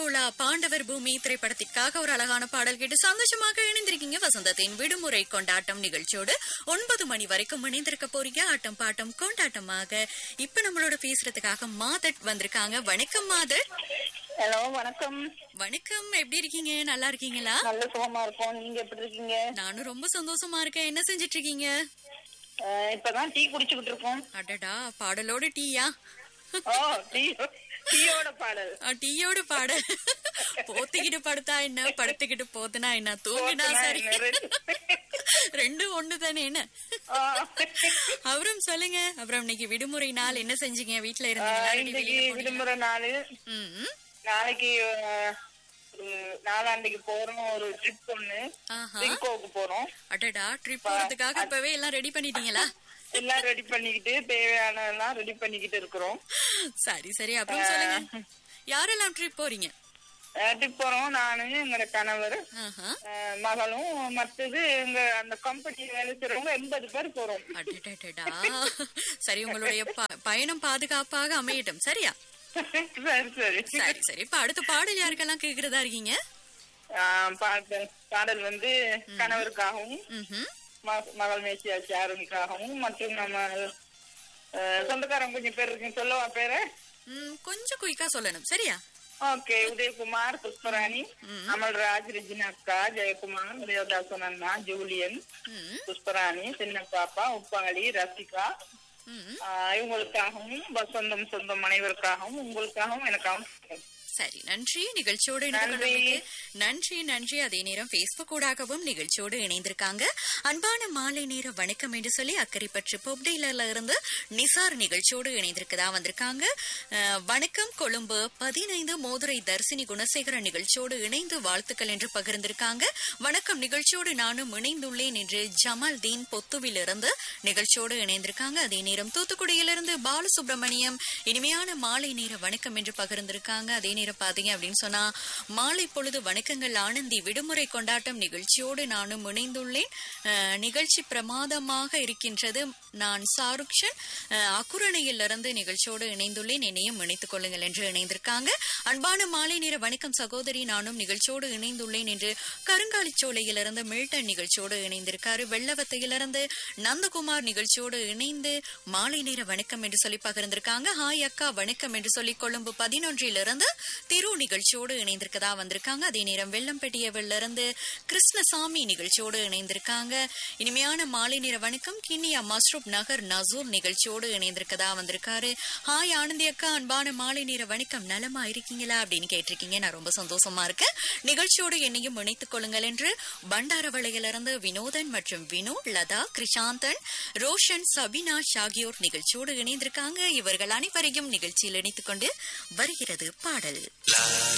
திருவிழா பாண்டவர் பூமி திரைப்படத்திற்காக ஒரு அழகான பாடல் கேட்டு சந்தோஷமாக இணைந்திருக்கீங்க வசந்தத்தின் விடுமுறை கொண்டாட்டம் நிகழ்ச்சியோடு ஒன்பது மணி வரைக்கும் இணைந்திருக்க போறீங்க ஆட்டம் பாட்டம் கொண்டாட்டமாக இப்ப நம்மளோட பேசுறதுக்காக மாதட் வந்திருக்காங்க வணக்கம் மாதட் ஹலோ வணக்கம் வணக்கம் எப்படி இருக்கீங்க நல்லா இருக்கீங்களா நல்ல சுகமா இருக்கோம் நீங்க எப்படி இருக்கீங்க நானும் ரொம்ப சந்தோஷமா இருக்கேன் என்ன செஞ்சிட்டு இருக்கீங்க அஹ், இப்பதான் டீ குடிச்சுக்கிட்டு இருக்கோம் அடடா பாடலோட டீயா ஓ டீ டீயோட பாடல் ஆ, டீயோட பாட போத்திக்கிட்டு படுத்தா என்ன படுத்துக்கிட்டு போத்துனா என்ன தூங்கினா போத்துனா சரி என்ன, ரெண்டு. ரெண்டும் ஒண்ணு தானே என்ன ஆ. அப்புறம் சொல்லுங்க அப்புறம் இன்னைக்கு விடுமுறை நாள் என்ன செஞ்சீங்க வீட்ல அஹ், இருந்தீங்களா இல்லாட்டி இன்னைக்கு வெளியில போனீங்களா? விடுமுறை நாள் ம், நாளைக்கு அஹ், ஒரு நாளாண்டைக்கு போறோம் ஒரு ட்ரிப் ஒண்ணு ஆஹா சிங்கோவுக்கு போறோம் அடடா ட்ரிப் போறதுக்காக இப்பவே எல்லாம் ரெடி பண்ணிட்டீங்களா எல்லாம் ரெடி பண்ணிக்கிட்டு தேவையானதெல்லாம் ரெடி பண்ணிக்கிட்டு இருக்கிறோம் சரி சரி அப்புறம் சொல்லுங்க யாரெல்லாம் ட்ரிப் போறீங்க ட்ரிப் போறோம் நானு எங்களோட கணவர் ஆஹா அஹ், மகளும் மத்தது எங்க அந்த கம்பெனி வேலை செய்றவங்க எண்பது பேர் போறோம் அடடடடா சரி உங்களுடைய ப- பயணம் பாதுகாப்பாக அமையட்டும் சரியா சரி சரி சரி சரி இப்ப அடுத்த பாடல் யாருக்கெல்லாம் கேக்குறதா இருக்கீங்க ஆஹ் பாடல் பாடல் வந்து கணவருக்காகவும் ம்ஹும். ம- மகள் மேசியா சாருக்காகவும் மற்றும் நம்ம ஆஹ், சொந்தக்காரங்க கொஞ்சம் பேர் இருக்கு சொல்லவா பேரு ம், கொஞ்சம் குயிக்கா சொல்லணும் சரியா ஓகே உதயகுமார் புஷ்பராணி அமல்ராஜ் ரெஜினா அக்கா ஜெயக்குமார் தேவதாசன் அண்ணா ஜூலியன் ம், புஷ்பராணி சின்ன பாப்பா உப்பாளி ரசிகா ம். ஆஹ், இவங்களுக்காகவும் ப- சொந்தம் சொந்தம் அனைவருக்காகவும் உங்களுக்காகவும் எனக்காகவும் சரி நன்றி நிகழ்ச்சியோடு இணைந்து நன்றி. கொண்டமைக்கு நன்றி நன்றி அதே நேரம் பேஸ்புக் ஊடாகவும் நிகழ்ச்சியோடு இணைந்திருக்காங்க அன்பான மாலை நேர வணக்கம் என்று சொல்லி அக்கறைப்பற்று பொப்டெயிலர்ல இருந்து நிசார் நிகழ்ச்சியோடு இணைந்திருக்கதா வந்திருக்காங்க அஹ், வணக்கம் கொழும்பு பதினைந்து மோதுரை தர்சினி குணசேகர நிகழ்ச்சியோடு இணைந்து வாழ்த்துக்கள் என்று பகிர்ந்திருக்காங்க வணக்கம் நிகழ்ச்சியோடு நானும் இணைந்துள்ளேன் என்று ஜமால் தீன் பொத்துவில் இருந்து நிகழ்ச்சியோடு இணைந்திருக்காங்க அதே நேரம் தூத்துக்குடியிலிருந்து பாலசுப்ரமணியம் இனிமையான மாலை நேர வணக்கம் என்று பகிர்ந்திருக்காங்க அதே நேரம் பாத்தீங்க அப்படின்னு சொன்னா மாலை பொழுது வணக்கங்கள் ஆனந்தி விடுமுறை கொண்டாட்டம் நிகழ்ச்சியோடு நானும் இணைந்துள்ளேன் அஹ், நிகழ்ச்சி பிரமாதமாக இருக்கின்றது நான் சாருக்ஷன் அஹ், அக்குரணையிலிருந்து நிகழ்ச்சியோடு இணைந்துள்ளேன் என்னையும் இணைத்துக் கொள்ளுங்கள் என்று இணைந்திருக்காங்க அன்பான மாலை நேர வணக்கம் சகோதரி நானும் நிகழ்ச்சியோடு இணைந்துள்ளேன் என்று கருங்காலிச்சோலையிலிருந்து மில்டன் நிகழ்ச்சியோடு இணைந்திருக்காரு வெள்ளவத்தையிலிருந்து நந்தகுமார் நிகழ்ச்சியோடு இணைந்து மாலை நேர வணக்கம் என்று சொல்லி பகிர்ந்திருக்காங்க ஹாய் அக்கா வணக்கம் என்று சொல்லி கொழும்பு பதினொன்றிலிருந்து திரு நிகழ்ச்சியோடு இணைந்திருக்கதா வந்திருக்காங்க அதே நேரம் வெள்ளம்பட்டியவில இருந்து கிருஷ்ணசாமி நிகழ்ச்சியோடு இணைந்திருக்காங்க இனிமையான மாலை நேர வணக்கம் கிண்ணியா மஸ்ரூப் நகர் நசூர் நிகழ்ச்சியோடு இணைந்திருக்கதா வந்திருக்காரு ஹாய் ஆனந்தி அக்கா அன்பான மாலை நேர வணக்கம் நலமா இருக்கீங்களா அப்படின்னு கேட்டிருக்கீங்க நான் ரொம்ப சந்தோஷமா இருக்கேன் நிகழ்ச்சியோடு என்னையும் இணைத்துக் கொள்ளுங்கள் என்று பண்டாரவளையிலிருந்து வினோதன் மற்றும் வினோ லதா கிருஷாந்தன் ரோஷன் சபினாஷ் ஆகியோர் நிகழ்ச்சியோடு இணைந்திருக்காங்க இவர்கள் அனைவரையும் நிகழ்ச்சியில் இணைத்துக் கொண்டு வருகிறது பாடல்